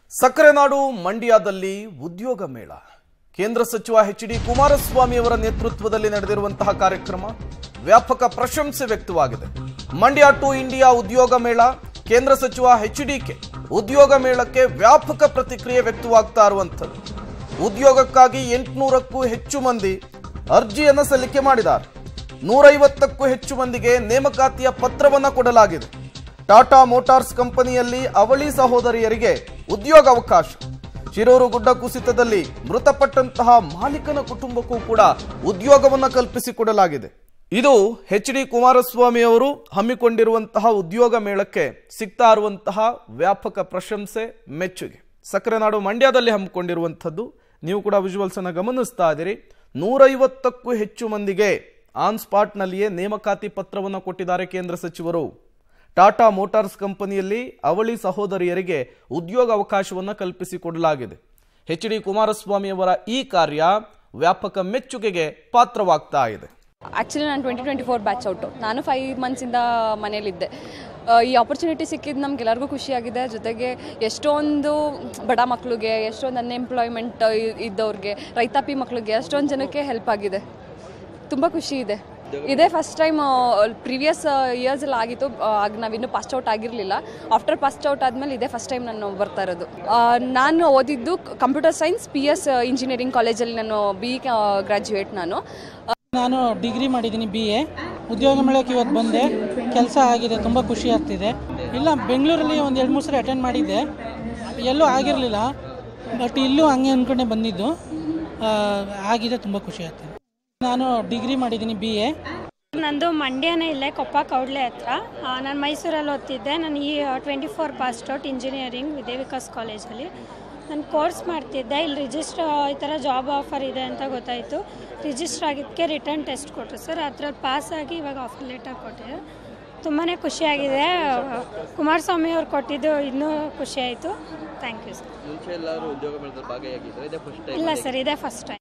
ಸಕ್ಕರೆ ನಾಡು ಮಂಡ್ಯದಲ್ಲಿ ಉದ್ಯೋಗ ಮೇಳ ಕೇಂದ್ರ ಸಚಿವ ಎಚ್ ಡಿ ಕುಮಾರಸ್ವಾಮಿ ಅವರ ನೇತೃತ್ವದಲ್ಲಿ ನಡೆದಿರುವಂತಹ ಕಾರ್ಯಕ್ರಮ ವ್ಯಾಪಕ ಪ್ರಶಂಸೆ ವ್ಯಕ್ತವಾಗಿದೆ ಮಂಡ್ಯ ಟು ಇಂಡಿಯಾ ಉದ್ಯೋಗ ಮೇಳ ಕೇಂದ್ರ ಸಚಿವ ಎಚ್ ಡಿಕೆ ಉದ್ಯೋಗ ಮೇಳಕ್ಕೆ ವ್ಯಾಪಕ ಪ್ರತಿಕ್ರಿಯೆ ವ್ಯಕ್ತವಾಗ್ತಾ ಇರುವಂಥದ್ದು ಉದ್ಯೋಗಕ್ಕಾಗಿ ಎಂಟುನೂರಕ್ಕೂ ಹೆಚ್ಚು ಮಂದಿ ಅರ್ಜಿಯನ್ನು ಸಲ್ಲಿಕೆ ಮಾಡಿದ್ದಾರೆ ನೂರೈವತ್ತಕ್ಕೂ ಹೆಚ್ಚು ಮಂದಿಗೆ ನೇಮಕಾತಿಯ ಪತ್ರವನ್ನ ಕೊಡಲಾಗಿದೆ ಟಾಟಾ ಮೋಟಾರ್ಸ್ ಕಂಪನಿಯಲ್ಲಿ ಅವಳಿ ಸಹೋದರಿಯರಿಗೆ ಉದ್ಯೋಗ ಅವಕಾಶ ಶಿರೂರು ಗುಡ್ಡ ಕುಸಿತದಲ್ಲಿ ಮೃತಪಟ್ಟಂತಹ ಮಾಲೀಕನ ಕುಟುಂಬಕ್ಕೂ ಕೂಡ ಉದ್ಯೋಗವನ್ನ ಕಲ್ಪಿಸಿಕೊಡಲಾಗಿದೆ ಇದು ಎಚ್ ಡಿ ಕುಮಾರಸ್ವಾಮಿ ಅವರು ಹಮ್ಮಿಕೊಂಡಿರುವಂತಹ ಉದ್ಯೋಗ ಮೇಳಕ್ಕೆ ಸಿಗ್ತಾ ಇರುವಂತಹ ವ್ಯಾಪಕ ಪ್ರಶಂಸೆ ಮೆಚ್ಚುಗೆ ಸಕ್ಕರೆ ನಾಡು ಮಂಡ್ಯದಲ್ಲಿ ಹಮ್ಮಿಕೊಂಡಿರುವಂಥದ್ದು ನೀವು ಕೂಡ ವಿಜುವಲ್ಸ್ ಅನ್ನ ಗಮನಿಸ್ತಾ ಇದ್ದೀರಿ ನೂರೈವತ್ತಕ್ಕೂ ಹೆಚ್ಚು ಮಂದಿಗೆ ಆನ್ ಸ್ಪಾಟ್ನಲ್ಲಿಯೇ ನೇಮಕಾತಿ ಪತ್ರವನ್ನು ಕೊಟ್ಟಿದ್ದಾರೆ ಕೇಂದ್ರ ಸಚಿವರು ಟಾಟಾ ಮೋಟಾರ್ಸ್ ಕಂಪನಿಯಲ್ಲಿ ಅವಳಿ ಸಹೋದರಿಯರಿಗೆ ಉದ್ಯೋಗ ಅವಕಾಶವನ್ನು ಕಲ್ಪಿಸಿಕೊಡಲಾಗಿದೆ ಎಚ್ ಡಿ ಕುಮಾರಸ್ವಾಮಿ ಅವರ ಈ ಕಾರ್ಯ ವ್ಯಾಪಕ ಮೆಚ್ಚುಗೆಗೆ ಪಾತ್ರವಾಗ್ತಾ ಇದೆ ಆ್ಯಕ್ಚುಲಿ ನಾನು twenty twenty four batch out ನಾನು ಫೈವ್ ಮಂತ್ಸಿಂದ ಮನೇಲಿದ್ದೆ ಆ, ಈ ಆಪರ್ಚುನಿಟಿ ಸಿಕ್ಕಿದ್ದು ನಮ್ಗೆಲ್ಲರಿಗೂ ಖುಷಿಯಾಗಿದೆ ಜೊತೆಗೆ ಎಷ್ಟೊಂದು ಬಡ ಮಕ್ಕಳಿಗೆ ಎಷ್ಟೊಂದು ಅನ್ಎಂಪ್ಲಾಯ್ಮೆಂಟ್ ಇದ್ದವ್ರಿಗೆ ರೈತಾಪಿ ಮಕ್ಕಳಿಗೆ ಎಷ್ಟೊಂದು ಜನಕ್ಕೆ ಹೆಲ್ಪ್ ಆಗಿದೆ ತುಂಬ ಖುಷಿ ಇದೆ ಇದೇ ಫಸ್ಟ್ ಟೈಮ್ ಪ್ರೀವಿಯಸ್ ಇಯರ್ಸ್ ಎಲ್ಲ ಆಗಿತ್ತು ಆ, ಆಗ ನಾವಿನ್ನೂ ಪಾಸ್ಟ್ ಔಟ್ ಆಗಿರಲಿಲ್ಲ ಆಫ್ಟರ್ ಪಾಸ್ಟ್ ಔಟ್ ಆದಮೇಲೆ ಇದೇ ಫಸ್ಟ್ ಟೈಮ್ ನಾನು ಬರ್ತಾ ಇರೋದು ಆ, ನಾನು ಓದಿದ್ದು computer science P S engineering ಕಾಲೇಜಲ್ಲಿ ನಾನು ಬಿ ಗ್ರ್ಯಾಜುಯೇಟ್ ನಾನು ನಾನು ಡಿಗ್ರಿ ಮಾಡಿದ್ದೀನಿ ಬಿ ಎ ಉದ್ಯೋಗ ಮೇಳಕ್ಕೆ ಇವತ್ತು ಬಂದೆ ಕೆಲಸ ಆಗಿದೆ ತುಂಬ ಖುಷಿ ಆಗ್ತಿದೆ ಇಲ್ಲ ಬೆಂಗಳೂರಲ್ಲಿ ಒಂದು ಎರಡು ಮೂರು ಸರಿ ಅಟೆಂಡ್ ಮಾಡಿದ್ದೆ ಎಲ್ಲೂ ಆಗಿರಲಿಲ್ಲ ಬಟ್ ಇಲ್ಲೂ ಹಂಗೆ ಅಂದ್ಕೊಂಡೆ ಬಂದಿದ್ದು ಆ, ಆಗಿದೆ ತುಂಬ ಖುಷಿ ಆಗ್ತಿದೆ ನಾನು ಡಿಗ್ರಿ ಮಾಡಿದ್ದೀನಿ ಬಿ ಎ ನಂದು ಮಂಡ್ಯನೇ ಇಲ್ಲೇ ಕೊಪ್ಪ ಕೌಡ್ಲೆ ಹತ್ರ ನಾನು ಮೈಸೂರಲ್ಲಿ ಓದ್ತಿದ್ದೆ ನಾನು ಈ twenty four passed out engineering Vidya Vikas ಕಾಲೇಜಲ್ಲಿ ನಾನು ಕೋರ್ಸ್ ಮಾಡ್ತಿದ್ದೆ ಇಲ್ಲಿ ರಿಜಿಸ್ಟರ್ ಈ ಥರ ಜಾಬ್ ಆಫರ್ ಇದೆ ಅಂತ ಗೊತ್ತಾಯಿತು ರಿಜಿಸ್ಟರ್ ಆಗಿದ್ದಕ್ಕೆ ರಿಟರ್ನ್ ಟೆಸ್ಟ್ ಕೊಟ್ಟರು ಸರ್ ಅದ್ರಲ್ಲಿ ಪಾಸ್ ಆಗಿ ಇವಾಗ ಆಫರ್ ಲೆಟರ್ ಕೊಟ್ಟಿದೆ ತುಂಬಾ ಖುಷಿಯಾಗಿದೆ ಕುಮಾರಸ್ವಾಮಿ ಅವ್ರು ಕೊಟ್ಟಿದ್ದು ಇನ್ನೂ ಖುಷಿ ಆಯಿತು ಥ್ಯಾಂಕ್ ಯು ಸರ್ ಮುಂಚೆ ಎಲ್ಲರೂ ಉದ್ಯೋಗ ಮೇಳದಲ್ಲಿ ಭಾಗಿಯಾಗಿದ್ದಾರೆ ಇದೇ ಫಸ್ಟ್ ಟೈಮ್ ಇಲ್ಲ ಸರ್ ಇದೇ ಫಸ್ಟ್ ಟೈಮ್